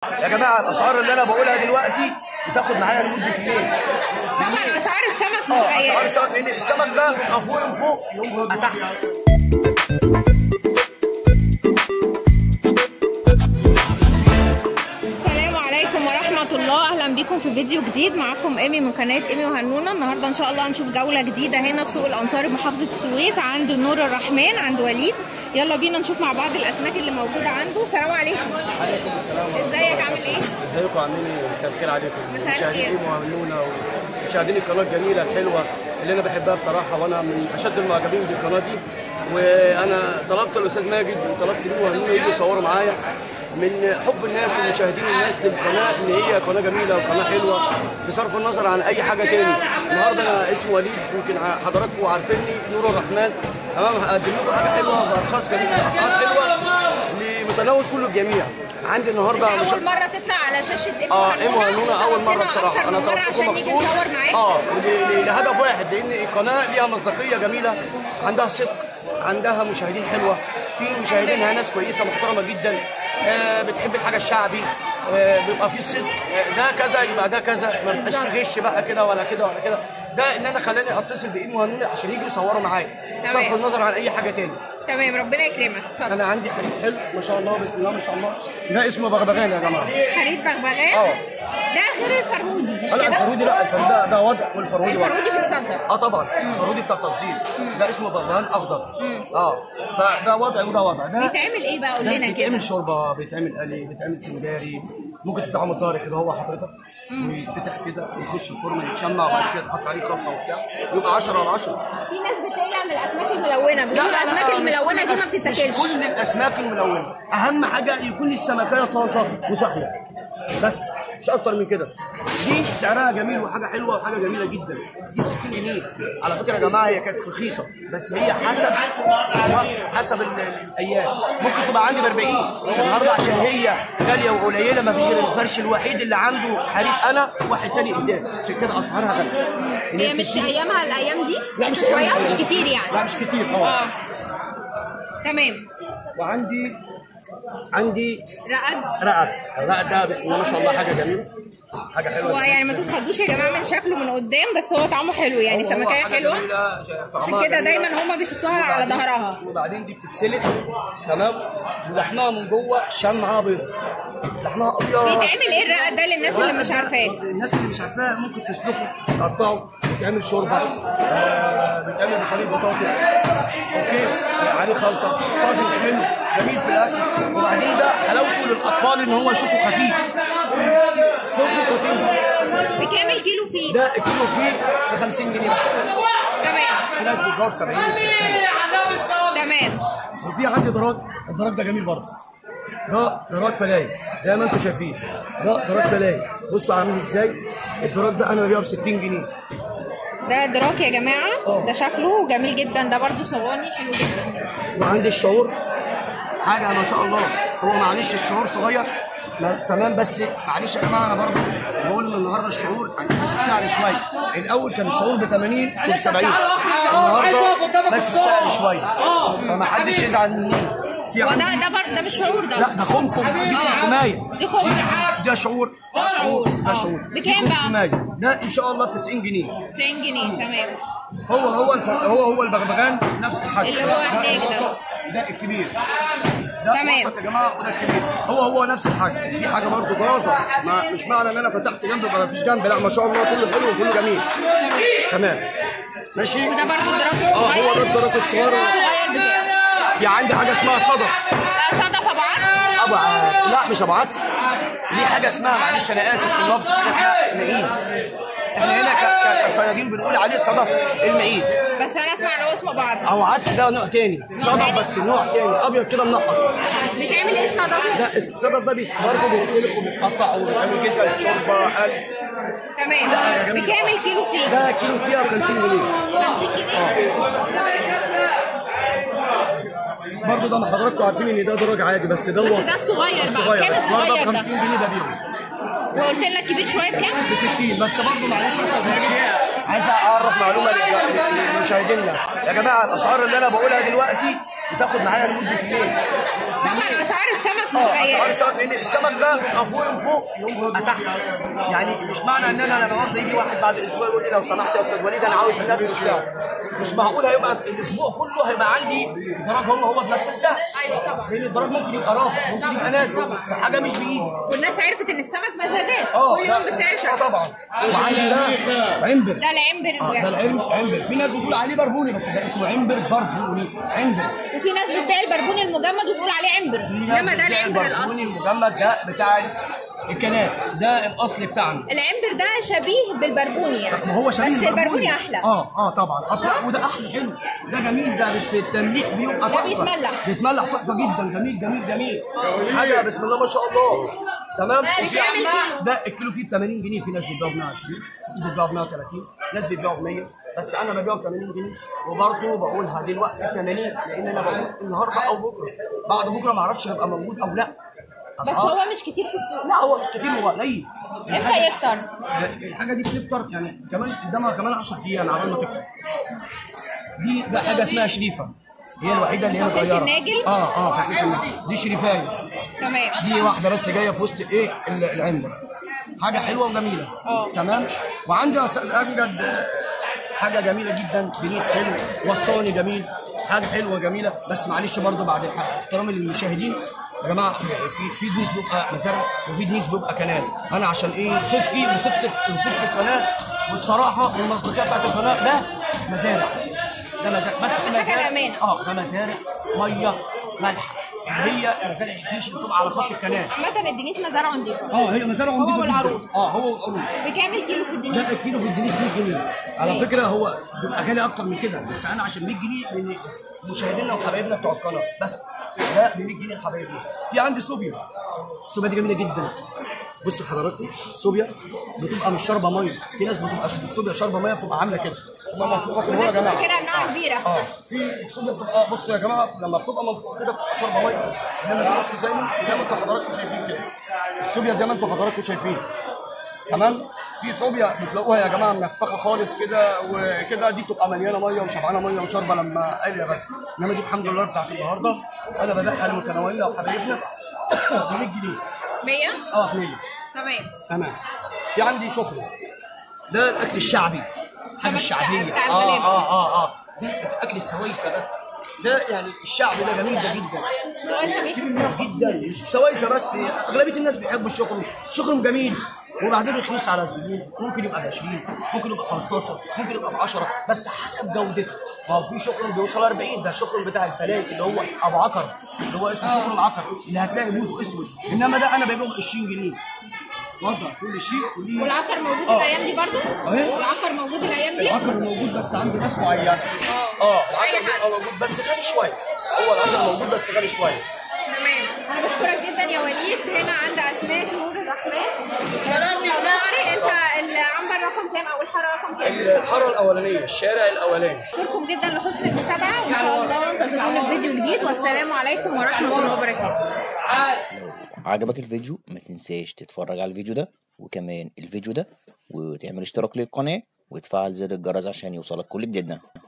يا جماعه الاسعار اللي انا بقولها دلوقتي بتاخد معايا لمده الليل طبعا اسعار السمك اه اسعار متغيره السمك لان السمك ده بيبقى فوق من فوق يبقى تحت السلام عليكم ورحمة الله أهلا بكم في فيديو جديد معاكم إيمي من قناة إيمي وهنونة النهاردة إن شاء الله هنشوف جولة جديدة هنا في سوق الأنصاري بمحافظة السويس عند نور الرحمن عند وليد يلا بينا نشوف مع بعض الأسماك اللي موجودة عنده السلام عليكم عليكم السلام ازيك عامل إيه؟ ازيكم عاملين ايه؟ مساء الخير عليكم مساء مشاهدين الخير. ايه وعاملونا ومشاهدين القناه الجميله الحلوه اللي انا بحبها بصراحه وانا من اشد المعجبين بالقناه دي وانا طلبت الاستاذ ماجد وطلبت ليه وهنونه يجوا يصوروا معايا من حب الناس ومشاهدين الناس للقناه ان هي قناه جميله وقناه حلوه بصرف النظر عن اي حاجه تاني النهارده انا اسمي وليد يمكن حضراتكم عارفيني نور الرحمن تمام هقدم لكم حاجه حلوه بارخاص جميله باسعار حلوه لمتناول كل الجميع عندي النهارده مش- أول مرة تطلع على شاشة إيمي اه وهنونة ايه وهنونه اول مره وطلبتنا بصراحه أكتر انا من مرة طلبتكم عشان نيجي مخصوص نصور معاك اه ل- ل- لهدف واحد لان القناه ليها مصداقيه جميله عندها صدق عندها مشاهدين حلوه في مشاهدينها ناس كويسه محترمه جدا آه بتحب الحاجه الشعبي آه بيبقى في صدق آه ده كذا يبقى ده كذا ما بيبقاش في غش بقى كده ولا كده ولا كده ده ان انا خلاني اتصل بايد وهنونه عشان يجوا يصوروا معايا تمام. بصرف النظر عن اي حاجه تاني تمام ربنا يكرمك اتفضل انا عندي حديد حلو ما شاء الله بسم الله ما شاء الله ده اسمه بغبغان يا جماعه حريد بغبغان اه. ده غير الفرهودي مش لا كده؟ الفرودي لا الفرودي ده, ده وضع والفرودي وضع الفرهودي بتصدر اه طبعا الفرودي بتاع التصدير ده اسمه بغبغان اخضر اه فده وضع وده وضع ده بيتعمل ايه بقى قول ده لنا كده بيتعمل شوربه بيتعمل قلي بيتعمل سنجاري ممكن تفتحه من الظهر كده هو حضرتك ويتفتح كده ويخش الفرن يتشمع وبعد كده تحط عليه خلطه وبتاع يبقى 10 على 10 في ناس بتقلق من الاسماك الملونه بيقولوا الاسماك الملونه دي ما مش بتتاكلش كل الاسماك الملونه اهم حاجه يكون السمكيه طازه وصاحيه بس مش اكتر من كده دي سعرها جميل وحاجه حلوه وحاجه جميله جدا دي ب 60 جنيه على فكره يا جماعه هي كانت رخيصه بس هي حسب حسب ال- ال- الايام ممكن تبقى عندي ب 40 بس النهارده عشان هي غاليه وقليله ما فيش غير الفرش الوحيد اللي عنده حريق انا واحد تاني قدام عشان كده اسعارها غاليه هي مش ايامها الايام دي لا مش شويه أيام- مش كتير لا يعني مش كتير اه تمام وعندي عندي رقد رقد الرقد ده بسم الله ما شاء الله حاجه جميله حاجه حلوه هو يعني ما تتخضوش يا جماعه من شكله من قدام بس هو طعمه حلو يعني هو- هو سمكيه حاجة حلوه جميلة، عشان طعمها كده جميلة. دايما هما بيحطوها على وبعدين- ظهرها وبعدين دي بتتسلق تمام ولحمها من جوه شمعها بيض لحمها ابيض بيتعمل ايه الرقد ده للناس اللي مش عارفاه الناس اللي مش عارفاها ممكن تسلقه تقطعه بيتعمل شوربه آه بيتعمل بصليب بطاطس اوكي آه عليه خلطه طاجن حلو جميل في الاكل وبعدين ده حلاوته للاطفال ان هو شوكه خفيف شوكه خفيف بكام الكيلو فيه ده الكيلو فيه ب 50 جنيه بس تمام في ناس بتجاوب 70 تمام وفي عندي دراج الدراج ده جميل برضه ده دراج فلاي زي ما انتم شايفين ده دراج فلاي بصوا عامل ازاي الدراج ده انا ببيعه ب 60 جنيه ده دراك يا جماعه اه. ده شكله جميل جدا ده برضو صواني حلو جدا وعندي الشعور حاجه ما شاء الله هو معلش الشعور صغير ما تمام بس معلش يا جماعه انا برضه بقول ان النهارده الشعور ماسك سعر شويه الاول كان الشعور ب 80 وب 70 النهارده ماسك سعر شويه فما حدش يزعل مني في هو عندي ده ده بر... ده مش شعور ده لا ده خمخم دي خمخمايه دي خمخم. ده شعور ده شعور. ده آه. شعور بكام دي بقى؟ خمخمايه ده ان شاء الله ب 90 جنيه 90 جنيه تمام هو هو الف... هو هو البغبغان نفس الحاجه اللي هو بس هناك ده. الوسط ده الكبير ده تمام. الوسط يا جماعه وده الكبير هو هو نفس الحاجه في حاجه برضه طازه ما مش معنى ان انا فتحت جنب يبقى مفيش جنب لا ما شاء الله كله حلو وكله جميل تمام ماشي وده برضو الدراك اه هو ده الصغير الدرك الصغير الصغير بتاعه في عندي حاجه اسمها صدف ده صدف ابو عدس ابو عدس لا مش ابو عدس ليه حاجه اسمها معلش انا اسف في اللفظ حاجه اسمها المعيز احنا هنا ك- ك- كصيادين بنقول عليه صدف المعيز بس انا اسمع ان هو اسمه ابو عدس او عدس ده نوع تاني صدف بس نوع تاني ابيض كده منقط بيتعمل ايه الصدف لا الصدف ده بيت- برضه بيتسلق وبيتقطع وبيتعمل جزل شوربه قلب تمام بكام الكيلو فيه ده كيلو فيها ب 50 جنيه 50 جنيه برضه ده ما حضراتكم عارفين ان ده دراج عادي بس ده بس الوسط ده الصغير بقى الصغير كام بس برضه الصغير ب ده 50 جنيه ده بيهم وقلت لك كبير شويه بكام ب 60 بس برضه معلش يا استاذ ماجد عايز اعرف معلومه لل- لل- للمشاهدين يا جماعه الاسعار اللي انا بقولها دلوقتي بتاخد معايا لمده يومين طبعا اسعار السمك اه اسعار متغيره السمك لان السمك ده بيبقى فوق من فوق يبقى تحت يعني مش معنى ان انا لما مؤاخذه يجي واحد بعد اسبوع يقول لي لو سمحت يا استاذ وليد انا عاوز نفس السعر مش معقول هيبقى الاسبوع كله هيبقى عندي الدرج هو هو بنفس السعر ايوه طبعا لان الدرج ممكن يبقى رافع ممكن يبقى نازل حاجه مش بايدي والناس عرفت ان السمك مزادات اه كل لا. يوم بسعر اه شهر طبعا وعندي ده عنبر ده العنبر اه ده الجاهز. العنبر عنبر في ناس بتقول عليه بربوني بس ده اسمه عنبر بربوني عنبر وفي ناس بتبيع البربون المجمد وتقول عليه عنبر انما ده العنبر البربوني الاصلي المجمد ده بتاع الكنات ده الاصل بتاعنا العنبر ده شبيه بالبربوني يعني ما هو شبيه بس البربوني احلى اه اه طبعا أطلع وده احلى حلو ده جميل ده في التمليح بيبقى ده تحفه بيتملح. بيتملح تحفه جدا جميل جميل جميل حاجه بسم الله ما شاء الله تمام بكام الكيلو؟ ده الكيلو فيه ب 80 جنيه في ناس بتبيعه ب 120 في بتبيعه ب 130 ناس بتبيعه ب 100 بس انا ببيعه ب 80 جنيه وبرضه بقولها دلوقتي ب 80 لان انا بقول النهارده او بكره بعد بكره ما اعرفش هيبقى موجود او لا بس أسعار- هو مش كتير في السوق لا هو مش كتير هو قليل امتى يكتر؟ الحاجه دي بتكتر يعني كمان قدامها كمان 10 ايام على ما تكتر دي ده حاجه اسمها شريفه هي الوحيده اللي هي فصيلة متغيره الناجل؟ اه اه فصيلة الناجل دي شريفايه تمام دي واحده بس جايه في وسط ايه ال- العنبر حاجه حلوه وجميله اه. تمام وعندي يا استاذ امجد آه، حاجه جميله جدا بنيس حلو وسطاني جميل حاجه حلوه جميله بس معلش برضو بعد الحق احترامي للمشاهدين يا جماعه في في دنيس بيبقى مزارع وفي دنيس بيبقى كنال انا عشان ايه صدقي وصدق وصدق القناه والصراحه والمصداقيه بتاعت القناه ده مزارع ده مزارع بس أهم حاجة مزارع الأمانة. اه ده مزارع ميه ملح اللي هي مزارع الجيش اللي بتبقى على خط القناه عامة الدنيس مزارع نضيفة اه هي مزارع هو نضيفة جداً. والعروس. اه هو والعروس بكام الكيلو في الدنيس؟ ده الكيلو في الدنيس 100 جنيه على فكره هو بيبقى غالي اكتر من كده بس انا عشان 100 جنيه لان مشاهدينا وحبايبنا بتوع القناه بس ده ب 100 جنيه لحبايبنا في عندي صوبيا الصوبيا دي جميله جدا بص حضراتكم الصوبيا بتبقى مش شاربه ميه في ناس بتبقى الصوبيا شاربه ميه بتبقى عامله كده بتبقى منفوخه كده يا جماعه فاكرها انها كبيرة اه في صوبيا بتبقى بصوا يا جماعه لما بتبقى منفوخه كده بتبقى شاربه ميه انما دي بصوا زي ما زي ما انتوا حضراتكم شايفين كده الصوبيا زي ما انتوا حضراتكم شايفين تمام في صوبيا بتلاقوها يا جماعه منفخه خالص كده وكده دي بتبقى مليانه ميه وشبعانه ميه وشاربه لما قاليه بس انما دي الحمد لله بتاعت النهارده انا ببيعها لمتناولنا وحبايبنا ب 100 جنيه 100 اه 100 تمام تمام في عندي شخرة ده الاكل الشعبي حاجه سمك الشعبيه بتاع اه البلاد. اه اه اه ده اكل السويسه ده ده يعني الشعبي ده جميل ده جدا سؤال جدا مش سويسه بس اغلبيه الناس بيحبوا الشخرم الشخرم جميل وبعدين رخيص على الزبون ممكن يبقى ب 20 ممكن يبقى ب 15 ممكن يبقى ب 10 بس حسب جودته ما هو في شخرم بيوصل 40 ده الشخرم بتاع الفلاك اللي هو ابو عكر اللي هو اسمه شخرم عكر اللي هتلاقي بوزه اسود انما ده انا ببيعه ب 20 جنيه وضع كل شيء وليه والعكر موجود آه. الايام دي برضو؟ أهي. والعكر موجود الايام دي؟ العكر موجود بس عند ناس معينه اه مش أي العكر حد. بيبقى موجود بس غالي شويه هو العكر موجود بس غالي شويه تمام انا بشكرك جدا يا وليد هنا عند اسماك نور الرحمن طارق انت العنبر رقم كام او الحاره رقم كام؟ الحاره الاولانيه الشارع الاولاني اشكركم جدا لحسن المتابعه وان شاء الله انتظرونا في فيديو جديد والسلام عليكم ورحمه الله وبركاته لو عجبك الفيديو ما تنساش تتفرج على الفيديو ده وكمان الفيديو ده وتعمل اشتراك للقناة وتفعل زر الجرس عشان يوصلك كل جديدنا